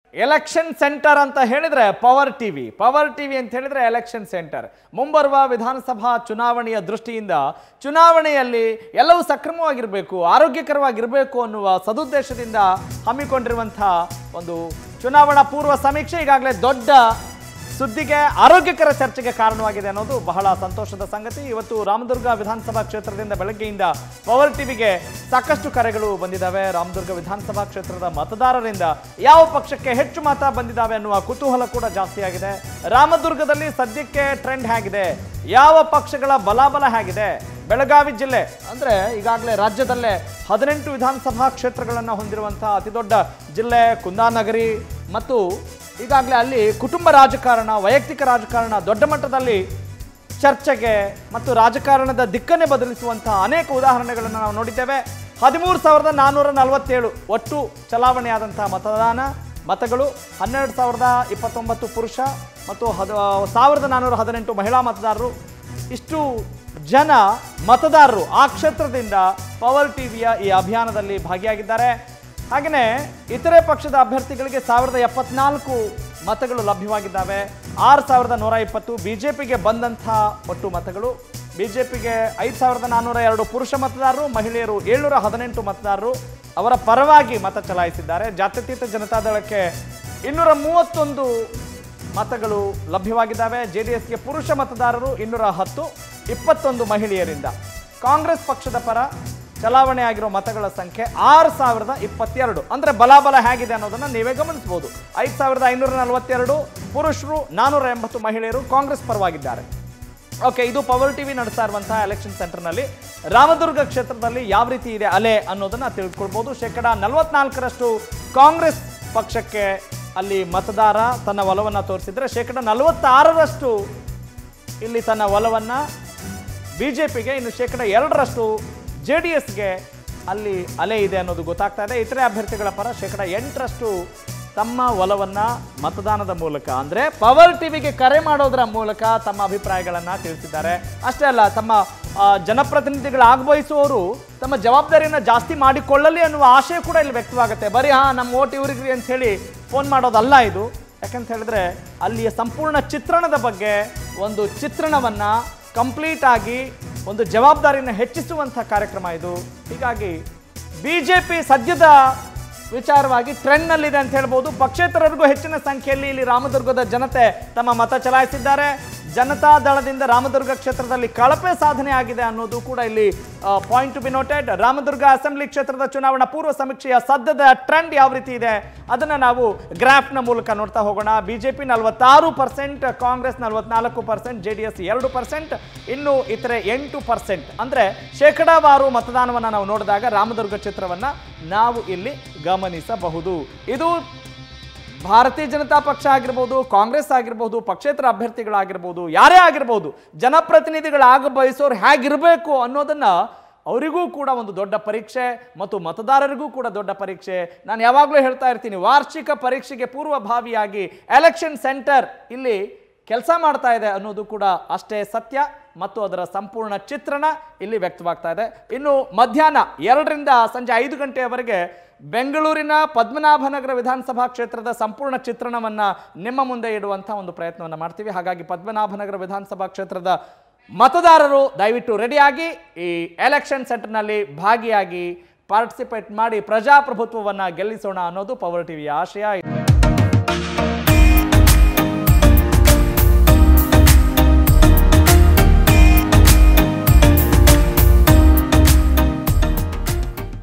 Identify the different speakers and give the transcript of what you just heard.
Speaker 1: election centre ಅಂತ ಹೇಳಿದ್ರೆ power TV power TV ಅಂತ ಹೇಳಿದ್ರೆ ಎಲೆಕ್ಷನ್ ಸೆಂಟರ್ ಮುಂಬರುವ ವಿಧಾನಸಭಾ ಚುನಾವಣೆಯ ದೃಷ್ಟಿಯಿಂದ ಚುನಾವಣೆಯಲ್ಲಿ ಎಲ್ಲವೂ ಸಕ್ರಮವಾಗಿರಬೇಕು ಆರೋಗ್ಯಕರವಾಗಿರಬೇಕು ಅನ್ನುವ ಸದುದ್ದೇಶದಿಂದ ಹಮ್ಮಿಕೊಂಡಿರುವಂಥ ಒಂದು ಚುನಾವಣಾ ಪೂರ್ವ ಸಮೀಕ್ಷೆ ಈಗಾಗಲೇ ದೊಡ್ಡ ಸುದ್ದಿಗೆ ಆರೋಗ್ಯಕರ ಚರ್ಚೆಗೆ ಕಾರಣವಾಗಿದೆ ಅನ್ನೋದು ಬಹಳ ಸಂತೋಷದ ಸಂಗತಿ ಇವತ್ತು ರಾಮದುರ್ಗ ವಿಧಾನಸಭಾ ಕ್ಷೇತ್ರದಿಂದ ಬೆಳಗ್ಗೆಯಿಂದ ಪವರ್ ಟಿವಿಗೆ ಸಾಕಷ್ಟು ಕರೆಗಳು ಬಂದಿದ್ದಾವೆ ರಾಮದುರ್ಗ ವಿಧಾನಸಭಾ ಕ್ಷೇತ್ರದ ಮತದಾರರಿಂದ ಯಾವ ಪಕ್ಷಕ್ಕೆ ಹೆಚ್ಚು ಮತ ಬಂದಿದ್ದಾವೆ ಅನ್ನುವ ಕುತೂಹಲ ಕೂಡ ಜಾಸ್ತಿ ಆಗಿದೆ ರಾಮದುರ್ಗದಲ್ಲಿ ಸದ್ಯಕ್ಕೆ ಟ್ರೆಂಡ್ ಹೇಗಿದೆ ಯಾವ ಪಕ್ಷಗಳ ಬಲಾಬಲ ಹೇಗಿದೆ ಬೆಳಗಾವಿ ಜಿಲ್ಲೆ ಅಂದ್ರೆ ಈಗಾಗಲೇ ರಾಜ್ಯದಲ್ಲೇ ಹದಿನೆಂಟು ವಿಧಾನಸಭಾ ಕ್ಷೇತ್ರಗಳನ್ನು ಹೊಂದಿರುವಂತಹ ಅತಿದೊಡ್ಡ ಜಿಲ್ಲೆ ಕುಂದಾನಗರಿ ಮತ್ತು ಈಗಾಗಲೇ ಅಲ್ಲಿ ಕುಟುಂಬ ರಾಜಕಾರಣ ವೈಯಕ್ತಿಕ ರಾಜಕಾರಣ ದೊಡ್ಡ ಮಟ್ಟದಲ್ಲಿ ಚರ್ಚೆಗೆ ಮತ್ತು ರಾಜಕಾರಣದ ದಿಕ್ಕನ್ನೇ ಬದಲಿಸುವಂತಹ ಅನೇಕ ಉದಾಹರಣೆಗಳನ್ನು ನಾವು ನೋಡಿದ್ದೇವೆ ಹದಿಮೂರು ಸಾವಿರದ ನಾನ್ನೂರ ನಲವತ್ತೇಳು ಒಟ್ಟು ಚಲಾವಣೆಯಾದಂತಹ ಮತದಾನ ಮತಗಳು ಹನ್ನೆರಡು ಸಾವಿರದ ಇಪ್ಪತ್ತೊಂಬತ್ತು ಪುರುಷ ಮತ್ತು ಹದ ಸಾವಿರದ ನಾನ್ನೂರ ಹದಿನೆಂಟು ಮಹಿಳಾ ಮತದಾರರು ಇಷ್ಟು ಜನ ಮತದಾರರು ಆ ಕ್ಷೇತ್ರದಿಂದ ಪವರ್ ಟಿವಿಯ ಈ ಅಭಿಯಾನದಲ್ಲಿ ಭಾಗಿಯಾಗಿದ್ದಾರೆ ಹಾಗೆಯೇ ಇತರೆ ಪಕ್ಷದ ಅಭ್ಯರ್ಥಿಗಳಿಗೆ ಸಾವಿರದ ಎಪ್ಪತ್ನಾಲ್ಕು ಮತಗಳು ಲಭ್ಯವಾಗಿದ್ದಾವೆ ಆರು ಸಾವಿರದ ನೂರ ಇಪ್ಪತ್ತು ಬಿಜೆಪಿಗೆ ಬಂದಂಥ ಒಟ್ಟು ಮತಗಳು ಬಿಜೆಪಿಗೆ ಐದು ಸಾವಿರದ ನಾನ್ನೂರ ಎರಡು ಪುರುಷ ಮತದಾರರು ಮಹಿಳೆಯರು ಏಳ್ನೂರ ಹದಿನೆಂಟು ಮತದಾರರು ಅವರ ಪರವಾಗಿ ಮತ ಚಲಾಯಿಸಿದ್ದಾರೆ ಜಾತ್ಯತೀತ ಜನತಾದಳಕ್ಕೆ ಇನ್ನೂರ ಮೂವತ್ತೊಂದು ಮತಗಳು ಲಭ್ಯವಾಗಿದ್ದಾವೆ ಜೆ ಡಿ ಎಸ್ಗೆ ಪುರುಷ ಮತದಾರರು ಇನ್ನೂರ ಹತ್ತು ಇಪ್ಪತ್ತೊಂದು ಮಹಿಳೆಯರಿಂದ ಕಾಂಗ್ರೆಸ್ ಪಕ್ಷದ ಪರ ಚಲಾವಣೆ ಆಗಿರೋ ಮತಗಳ ಸಂಖ್ಯೆ ಆರು ಸಾವಿರದ ಇಪ್ಪತ್ತೆರಡು ಅಂದ್ರೆ ಬಲಾಬಲ ಹೇಗಿದೆ ಅನ್ನೋದನ್ನ ನೀವೇ ಗಮನಿಸಬಹುದು ಐದು ಸಾವಿರದ ಐನೂರ ನಲವತ್ತೆರಡು ಪುರುಷರು ನಾನೂರ ಎಂಬತ್ತು ಮಹಿಳೆಯರು ಕಾಂಗ್ರೆಸ್ ಪರವಾಗಿದ್ದಾರೆ ಓಕೆ ಇದು ಪವರ್ ಟಿವಿ ನಡೆಸ್ತಾ ಇರುವಂತಹ ಎಲೆಕ್ಷನ್ ಸೆಂಟರ್ನಲ್ಲಿ ರಾಮದುರ್ಗ ಕ್ಷೇತ್ರದಲ್ಲಿ ಯಾವ ರೀತಿ ಇದೆ ಅಲೆ ಅನ್ನೋದನ್ನ ತಿಳ್ಕೊಳ್ಬಹುದು ಶೇಕಡ ನಲವತ್ನಾಲ್ಕರಷ್ಟು ಕಾಂಗ್ರೆಸ್ ಪಕ್ಷಕ್ಕೆ ಅಲ್ಲಿ ಮತದಾರ ತನ್ನ ಒಲವನ್ನು ತೋರಿಸಿದ್ರೆ ಶೇಕಡ ನಲವತ್ತಾರರಷ್ಟು ಇಲ್ಲಿ ತನ್ನ ಒಲವನ್ನು ಬಿ ಜೆ ಪಿಗೆ ಇನ್ನು ಶೇಕಡ ಎರಡರಷ್ಟು ಜೆ ಡಿ ಎಸ್ಗೆ ಅಲ್ಲಿ ಅಲೆ ಇದೆ ಅನ್ನೋದು ಗೊತ್ತಾಗ್ತಾ ಇದೆ ಇತರೆ ಅಭ್ಯರ್ಥಿಗಳ ಪರ ಶೇಕಡ ಎಂಟರಷ್ಟು ತಮ್ಮ ಒಲವನ್ನು ಮತದಾನದ ಮೂಲಕ ಅಂದರೆ ಪವರ್ ಟಿವಿಗೆ ಕರೆ ಮಾಡೋದರ ಮೂಲಕ ತಮ್ಮ ಅಭಿಪ್ರಾಯಗಳನ್ನು ತಿಳಿಸಿದ್ದಾರೆ ಅಷ್ಟೇ ಅಲ್ಲ ತಮ್ಮ ಆ, ಜನಪ್ರತಿನಿಧಿಗಳಾಗಬಯಸುವವರು ತಮ್ಮ ಜವಾಬ್ದಾರಿಯನ್ನು ಜಾಸ್ತಿ ಮಾಡಿಕೊಳ್ಳಲಿ ಅನ್ನುವ ಆಶಯ ಕೂಡ ಇಲ್ಲಿ ವ್ಯಕ್ತವಾಗುತ್ತೆ ಬರೀ ಹಾಂ ನಮ್ಮ ಓಟ್ ಇವ್ರಿಗೆ ಅಂತ ಹೇಳಿ ಫೋನ್ ಮಾಡೋದಲ್ಲ ಇದು ಯಾಕಂತ ಹೇಳಿದ್ರೆ ಅಲ್ಲಿಯ ಸಂಪೂರ್ಣ ಚಿತ್ರಣದ ಬಗ್ಗೆ ಒಂದು ಚಿತ್ರಣವನ್ನ ಕಂಪ್ಲೀಟ್ ಆಗಿ ಒಂದು ಜವಾಬ್ದಾರಿನ ಹೆಚ್ಚಿಸುವಂಥ ಕಾರ್ಯಕ್ರಮ ಇದು ಹೀಗಾಗಿ ಬಿ ಜೆ ಪಿ ಸದ್ಯದ ವಿಚಾರವಾಗಿ ಟ್ರೆಂಡ್ನಲ್ಲಿದೆ ಅಂತ ಹೇಳ್ಬೋದು ಪಕ್ಷೇತರರಿಗೂ ಹೆಚ್ಚಿನ ಸಂಖ್ಯೆಯಲ್ಲಿ ಇಲ್ಲಿ ರಾಮದುರ್ಗದ ಜನತೆ ತಮ್ಮ ಮತ ಚಲಾಯಿಸಿದ್ದಾರೆ ಜನತಾ ದಳದಿಂದ ರಾಮದುರ್ಗ ಕ್ಷೇತ್ರದಲ್ಲಿ ಕಳಪೆ ಸಾಧನೆ ಆಗಿದೆ ಅನ್ನೋದು ಕೂಡ ಇಲ್ಲಿ point to be noted Ramdurg assembly ಕ್ಷೇತ್ರದ ಚುನಾವಣಾ ಪೂರ್ವ ಸಮೀಕ್ಷೆಯ ಸದ್ಯದ ಟ್ರೆಂಡ್ ಯಾವ ರೀತಿ ಇದೆ ಅದನ್ನ ನಾವು ಗ್ರಾಫ್ನ ಮೂಲಕ ನೋಡ್ತಾ ಹೋಗೋಣ ಬಿಜೆಪಿ ನಲವತ್ತಾರು ಪರ್ಸೆಂಟ್ ಕಾಂಗ್ರೆಸ್ ನಲವತ್ನಾಲ್ಕು ಪರ್ಸೆಂಟ್ ಜೆ ಡಿ ಎಸ್ ಎರಡು ಪರ್ಸೆಂಟ್ ಇನ್ನು ಇತರೆ ಎಂಟು ಪರ್ಸೆಂಟ್ ಅಂದ್ರೆ ಶೇಕಡಾವಾರು ಮತದಾನವನ್ನು ನಾವು ನೋಡಿದಾಗ ರಾಮದುರ್ಗ ಕ್ಷೇತ್ರವನ್ನ ನಾವು ಇಲ್ಲಿ ಗಮನಿಸಬಹುದು ಇದು ಭಾರತೀಯ ಜನತಾ ಪಕ್ಷ ಆಗಿರ್ಬೋದು ಕಾಂಗ್ರೆಸ್ ಆಗಿರ್ಬೋದು ಪಕ್ಷೇತರ ಅಭ್ಯರ್ಥಿಗಳಾಗಿರ್ಬೋದು ಯಾರೇ ಆಗಿರ್ಬೋದು ಜನಪ್ರತಿನಿಧಿಗಳಾಗ ಬಯಸೋರು ಹೇಗಿರಬೇಕು ಅನ್ನೋದನ್ನ ಅವರಿಗೂ ಕೂಡ ಒಂದು ದೊಡ್ಡ ಪರೀಕ್ಷೆ ಮತ್ತು ಮತದಾರರಿಗೂ ಕೂಡ ದೊಡ್ಡ ಪರೀಕ್ಷೆ ನಾನು ಯಾವಾಗಲೂ ಹೇಳ್ತಾ ಇರ್ತೀನಿ ವಾರ್ಷಿಕ ಪರೀಕ್ಷೆಗೆ ಪೂರ್ವಭಾವಿಯಾಗಿ ಎಲೆಕ್ಷನ್ ಸೆಂಟರ್ ಇಲ್ಲಿ ಕೆಲಸ ಮಾಡ್ತಾ ಇದೆ ಅನ್ನೋದು ಕೂಡ ಅಷ್ಟೇ ಸತ್ಯ ಮತ್ತು ಅದರ ಸಂಪೂರ್ಣ ಚಿತ್ರಣ ಇಲ್ಲಿ ವ್ಯಕ್ತವಾಗ್ತಾ ಇದೆ ಇನ್ನು ಮಧ್ಯಾಹ್ನ ಎರಡರಿಂದ ಸಂಜೆ ಐದು ಗಂಟೆಯವರೆಗೆ ಬೆಂಗಳೂರಿನ ಪದ್ಮನಾಭನಗರ ವಿಧಾನಸಭಾ ಕ್ಷೇತ್ರದ ಸಂಪೂರ್ಣ ಚಿತ್ರಣವನ್ನ ನಿಮ್ಮ ಮುಂದೆ ಇಡುವಂಥ ಒಂದು ಪ್ರಯತ್ನವನ್ನು ಮಾಡ್ತೀವಿ ಹಾಗಾಗಿ ಪದ್ಮನಾಭನಗರ ವಿಧಾನಸಭಾ ಕ್ಷೇತ್ರದ ಮತದಾರರು ದಯವಿಟ್ಟು ರೆಡಿಯಾಗಿ ಈ ಎಲೆಕ್ಷನ್ ಸೆಂಟರ್ನಲ್ಲಿ ಭಾಗಿಯಾಗಿ ಪಾರ್ಟಿಸಿಪೇಟ್ ಮಾಡಿ ಪ್ರಜಾಪ್ರಭುತ್ವವನ್ನು ಗೆಲ್ಲಿಸೋಣ ಅನ್ನೋದು ಪವರ್ ಟಿವಿಯ ಆಶಯ